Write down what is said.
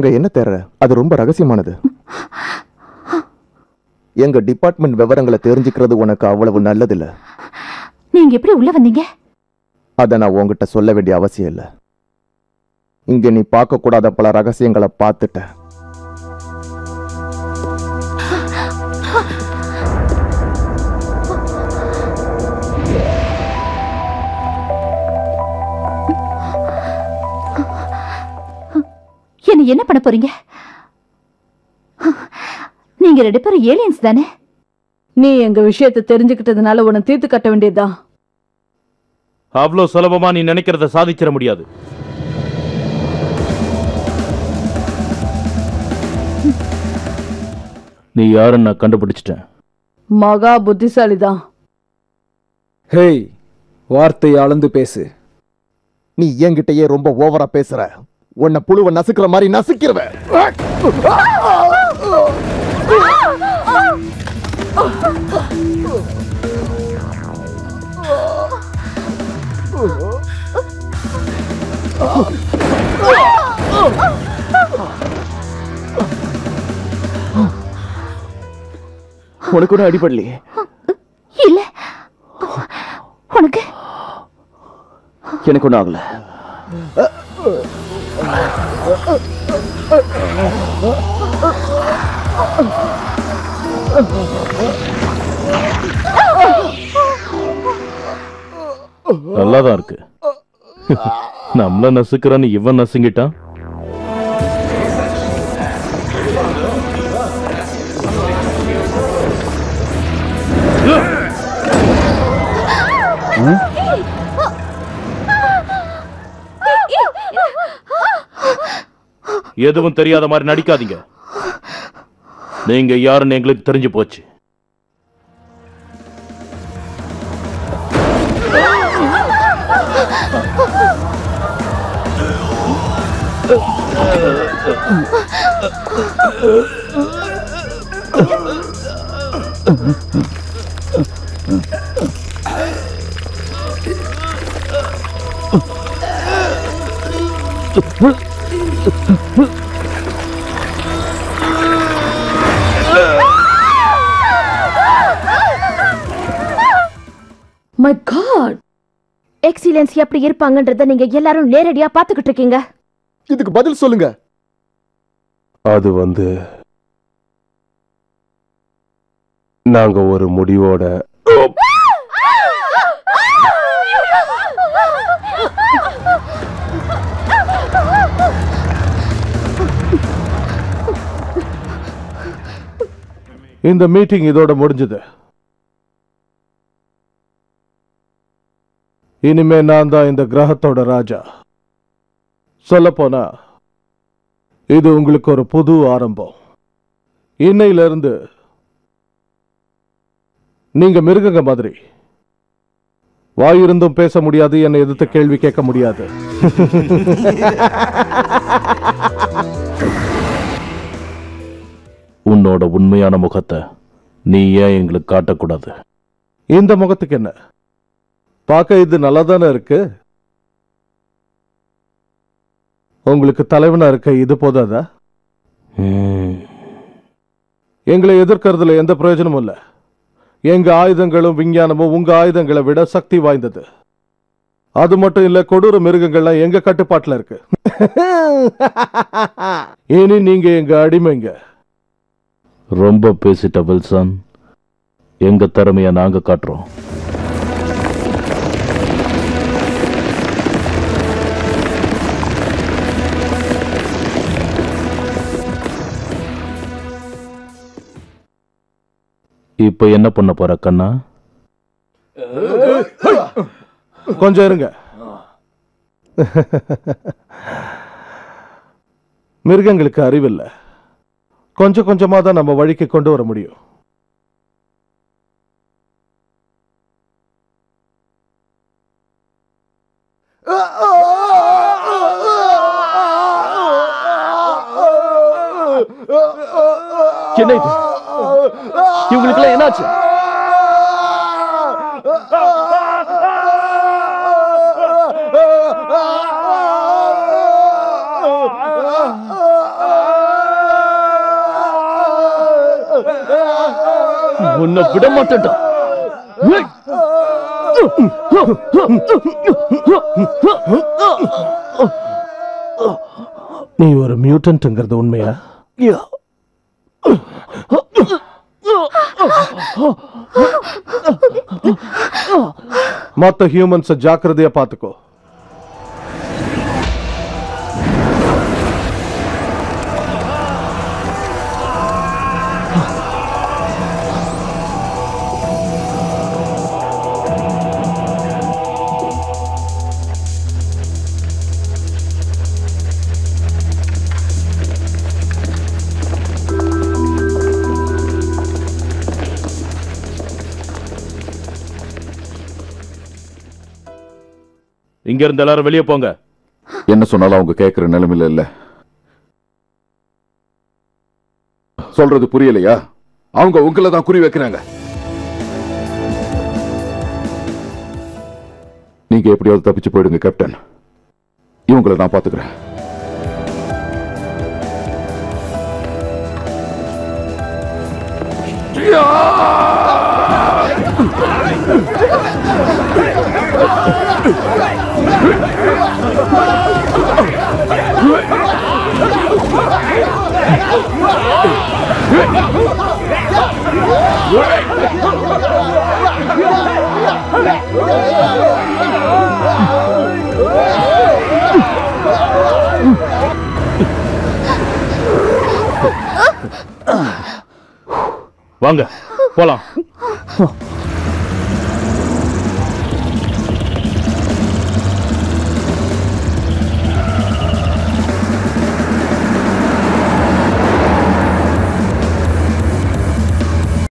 அங்க என்ன தேர்ற அது ரொம்ப ரகசியமானது எங்க டிபார்ட்மெண்ட் விவரங்களை தெரிஞ்சுக்கிறது உனக்கு அவ்வளவு நல்லதில்ல நீங்க எப்படி உள்ள வந்தீங்க அதை நான் உன்கிட்ட சொல்ல வேண்டிய அவசியம் இல்லை இங்க நீ பார்க்க கூடாத பல ரகசியங்களை பார்த்துட்ட என்ன என்ன பண்ண போறீங்க நீங்க ரெண்டு பேரும் ஏலியன்ஸ் தானே நீ எங்க விஷயத்தை தெரிஞ்சுக்கிட்டதுனால உன்னை தீர்த்து கட்ட வேண்டியதுதான் அவ்வளோ சுலபமா நீ நினைக்கிறத சாதிச்சிட முடியாது நீ யாருன்னு நான் கண்டுபிடிச்சிட்டேன் மகா புத்திசாலிதான் ஹேய் வார்த்தை அளந்து பேசு நீ என்கிட்டயே ரொம்ப ஓவரா பேசுற உன்னை புழுவை நசுக்கிற மாதிரி நசுக்கிறவ உனக்கு கூட அடிபடலையே இல்ல உனக்கு எனக்கு ஒன்றும் ஆகல நல்லாதான் இருக்கு நம்மள நசுக்கிறான்னு இவன் நசுங்கிட்டான் எதுவும் தெரியாத மாதிரி நடிக்காதீங்க நீங்க யாருன்னு எங்களுக்கு தெரிஞ்சு போச்சு மை காட் எக்ஸிலன்ஸ் எப்படி இருப்பாங்கன்றத நீங்க எல்லாரும் நேரடியா பாத்துக்கிட்டு இருக்கீங்க இதுக்கு பதில் சொல்லுங்க அது வந்து நாங்க ஒரு முடிவோட இந்த மீட்டிங் இதோட முடிஞ்சது இனிமே நான் தான் இந்த கிரகத்தோட ராஜா சொல்லப்போனா இது உங்களுக்கு ஒரு புது ஆரம்பம் இன்னையில இருந்து நீங்க மிருகங்க மாதிரி வாயிருந்தும் பேச முடியாது என்னை எதிர்த்து கேள்வி கேட்க முடியாது உன்னோட உண்மையான முகத்தை நீ ஏன் எங்களுக்கு காட்டக்கூடாது இந்த முகத்துக்கு என்ன பார்க்க இது நல்லா தானே இருக்கு உங்களுக்கு தலைவனா இருக்க இது போதாதா எங்களை எதிர்க்கிறதுல எந்த பிரயோஜனமும் இல்ல எங்க ஆயுதங்களும் விஞ்ஞானமும் உங்க ஆயுதங்களை விட சக்தி வாய்ந்தது அது மட்டும் இல்ல கொடூர மிருகங்கள்லாம் எங்க கட்டுப்பாட்டுல இருக்கு இனி நீங்க எங்க அடிமைங்க ரொம்ப பேசிட்ட வில்சன் எங்க திறமைய நாங்க காட்டுறோம் இப்ப என்ன பண்ண போற கண்ணா கொஞ்சம் இருங்க மிருகங்களுக்கு அறிவில்லை கொஞ்சம் கொஞ்சமா தான் நம்ம வழிக்கு கொண்டு வர முடியும் என்ன இது இவங்களுக்கெல்லாம் என்னாச்சு உன்னை விட மாட்டேன்டா நீ ஒரு மியூட்டன்ட்ங்கிறது உண்மையா மத்த ஹியூமன்ஸ் ஜாக்கிரதையா பாத்துக்கோ இங்க இருந்து எல்லாரும் வெளியே போங்க என்ன சொன்னாலும் அவங்க கேட்கிற நிலைமையில இல்ல சொல்றது புரியலையா அவங்க உங்களை தான் குறி வைக்கிறாங்க நீங்க எப்படியாவது தப்பிச்சு போயிடுங்க கேப்டன் இவங்களை நான் பாத்துக்கிறேன் வாங்க போலாம்